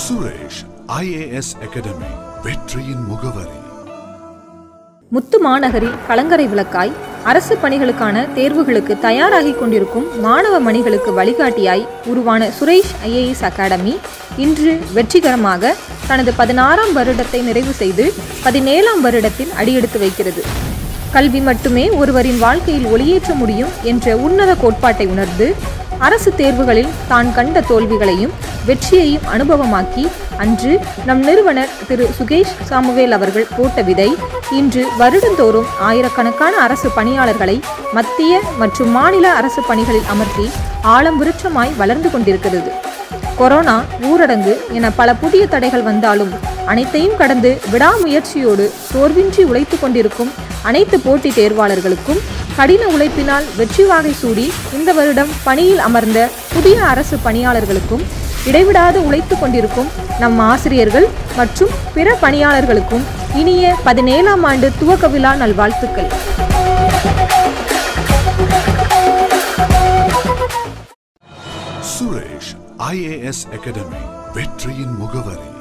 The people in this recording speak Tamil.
சுரேஷ் ஐஏஎஸ் அகாடமி வெற்றியின் முகவரி முத்து மாநகரில் கலங்கரை விளக்காய் அரசு பணிகளுக்கான தேர்வுகளுக்கு தயாராகிக் கொண்டிருக்கும் மாணவ மணிகளுக்கு வழிகாட்டியாய் உருவான சுரேஷ் ஐஏஎஸ் அகாடமி இன்று வெற்றிகரமாக தனது பதினாறாம் வருடத்தை நிறைவு செய்து பதினேழாம் வருடத்தில் அடியெடுத்து வைக்கிறது கல்வி மட்டுமே ஒருவரின் வாழ்க்கையில் ஒளியேற்ற முடியும் என்ற உன்னத கோட்பாட்டை உணர்ந்து அரசு தேர்வுகளில் தான் கண்ட தோல்விகளையும் வெற்றியையும் அனுபவமாக்கி அன்று நம் நிறுவனர் திரு சுகேஷ் சாமுவேல் அவர்கள் போட்ட விதை இன்று வருடந்தோறும் ஆயிரக்கணக்கான அரசு பணியாளர்களை மத்திய மற்றும் மாநில அரசு பணிகளில் அமர்த்தி ஆழம் விருட்சமாய் வளர்ந்து கொண்டிருக்கிறது கொரோனா ஊரடங்கு என பல புதிய தடைகள் வந்தாலும் அனைத்தையும் கடந்து விடாமுயற்சியோடு சோர்வின்றி உழைத்து கொண்டிருக்கும் அனைத்து போட்டித் தேர்வாளர்களுக்கும் கடின உழைப்பினால் வெற்றி வாகை சூடி இந்த வருடம் பணியில் அமர்ந்த புதிய அரசு பணியாளர்களுக்கும் இடைவிடாது உழைத்து கொண்டிருக்கும் நம் ஆசிரியர்கள் மற்றும் பிற பணியாளர்களுக்கும் இனிய பதினேழாம் ஆண்டு துவக்க விழா நல்வாழ்த்துக்கள் சுரேஷ் ஐஏஎஸ் அகாடமி வெற்றியின் முகவரி